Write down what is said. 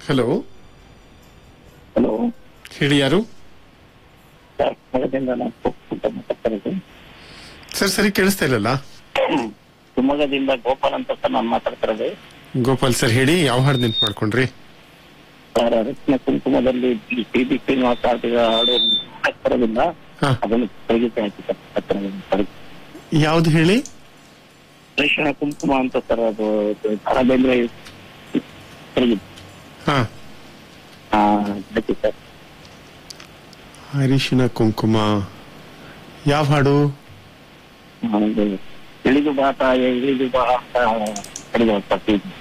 hello hello ಹೇಳಿ ಯಾರು sir ಶಿವಮೊಗ್ಗದಿಂದ ನಾನು ಅಂತ ಮಾತಾಡ್ತಿರೋದು ಸರ್ ಸರಿ ಕೇಳಿಸ್ತಾ ಇಲ್ಲಲ್ಲ ಶಿವಮೊಗ್ಗದಿಂದ ಗೋಪಾಲ್ ಅಂತ ಸರ್ ನಾನು ಮಾತಾಡ್ತಿರೋದು ಗೋಪಾಲ್ ಸರ್ ಹೇಳಿ ಯಾವ ಹಾಡು ನೆನ್ಪು ಮಾಡ್ಕೊಂಡ್ರಿ ಸರ್ ರತ್ನ ಕುಂಕುಮದಲ್ಲಿ ಟಿ ಬಿ ಶ್ರೀನಿವಾಸ ಆಡಿದ ಹಾಡು ಹತ್ತಿರದಿಂದ ಹಾ ಅದನ್ನು ತೆಗಿತಾ ಇತ್ತು ಸರ್ ಹತ್ತಿರದಿಂದ ಯಾವ್ದು ಹೇಳಿ ಅರಿಶಿಣ ಕುಂಕುಮ ಅಂತ ಸರ್ ಅದು ಬೇಂದ್ರೆ ತೆಗಿತ್ತು ಹಾ ಹಾ ಅದಕ್ಕೆ ಸರ್ ಅರಿಶಿನ ಕುಂಕುಮ ಯಾವ ಹಾಡು ಒಂದು ಇಳಿದು ಬಾ ತಾಯ ಇಳಿದು ಬಾ ಅಂತ ಕಡಿದ ಸರ್